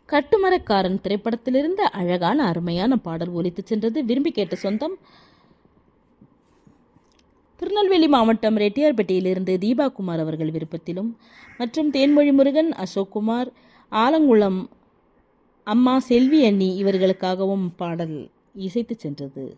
கட்டுமரக்காரன் திரைப்படத்திலிருந்து அழகான அருமையான பாடல் ஒலித்துச் சென்றது விரும்பி கேட்ட சொந்தம் திருநெல்வேலி மாவட்டம் ரெட்டியார்பட்டியிலிருந்து தீபா குமார் அவர்கள் விருப்பத்திலும் மற்றும் தேன்மொழி முருகன் அசோக் குமார் ஆலங்குளம் அம்மா செல்வி அண்ணி இவர்களுக்காகவும் பாடல் இசைத்துச் சென்றது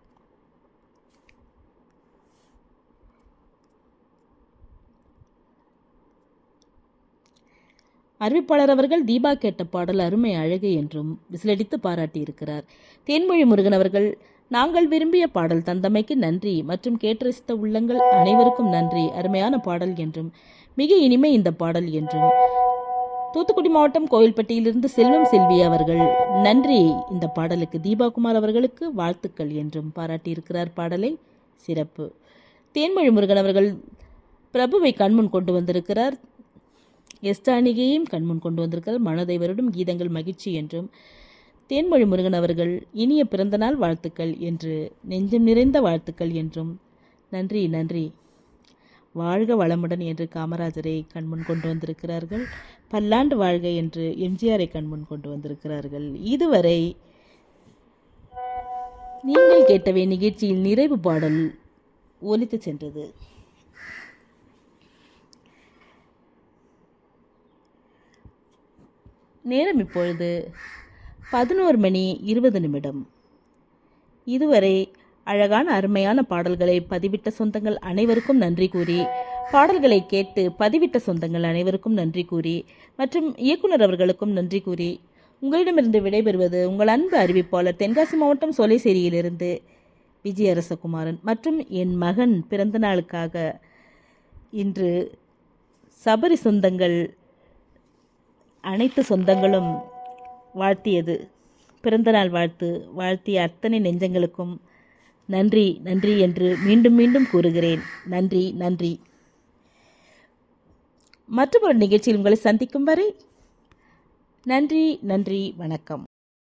அறிவிப்பாளர் அவர்கள் தீபா கேட்ட பாடல் அருமை அழகு என்றும் விசிலடித்து பாராட்டியிருக்கிறார் தேன்மொழி முருகன் அவர்கள் நாங்கள் விரும்பிய பாடல் தந்தமைக்கு நன்றி மற்றும் கேட்டு ரசித்த உள்ளங்கள் அனைவருக்கும் நன்றி அருமையான பாடல் என்றும் மிக இனிமை இந்த பாடல் என்றும் தூத்துக்குடி மாவட்டம் கோவில்பட்டியிலிருந்து செல்வம் செல்வி அவர்கள் நன்றி இந்த பாடலுக்கு தீபாகுமார் அவர்களுக்கு வாழ்த்துக்கள் என்றும் பாராட்டியிருக்கிறார் பாடலை சிறப்பு தேன்மொழி முருகன் அவர்கள் பிரபுவை கண்முன் கொண்டு வந்திருக்கிறார் எஸ்டானிகையும் கண்முன் கொண்டு வந்திருக்கிறார் மனதை வருடும் கீதங்கள் மகிழ்ச்சி என்றும் தேன்மொழி முருகன் அவர்கள் இனிய பிறந்தநாள் வாழ்த்துக்கள் என்று நெஞ்சம் நிறைந்த வாழ்த்துக்கள் என்றும் நன்றி நன்றி வாழ்க வளமுடன் என்று காமராஜரை கண்முன் கொண்டு வந்திருக்கிறார்கள் பல்லாண்டு வாழ்க என்று எம்ஜிஆரை கண்முன் கொண்டு வந்திருக்கிறார்கள் இதுவரை நீங்கள் கேட்டவை நிகழ்ச்சியில் நிறைவு பாடல் ஒலித்து சென்றது நேரம் இப்பொழுது பதினோரு மணி இருபது நிமிடம் இதுவரை அழகான அருமையான பாடல்களை பதிவிட்ட சொந்தங்கள் அனைவருக்கும் நன்றி கூறி பாடல்களை கேட்டு பதிவிட்ட சொந்தங்கள் அனைவருக்கும் நன்றி கூறி மற்றும் இயக்குனர் அவர்களுக்கும் நன்றி கூறி உங்களிடமிருந்து விடைபெறுவது உங்கள் அன்பு அறிவிப்பாளர் தென்காசி மாவட்டம் சோலைசேரியிலிருந்து விஜயரசகுமாரன் மற்றும் என் மகன் பிறந்த நாளுக்காக இன்று சபரி சொந்தங்கள் அனைத்து சொந்தங்களும் வாழ்த்தியது பிறந்தநாள் வாழ்த்து வாழ்த்திய அத்தனை நெஞ்சங்களுக்கும் நன்றி நன்றி என்று மீண்டும் மீண்டும் கூறுகிறேன் நன்றி நன்றி மற்றொரு நிகழ்ச்சியில் உங்களை சந்திக்கும் வரை நன்றி நன்றி வணக்கம்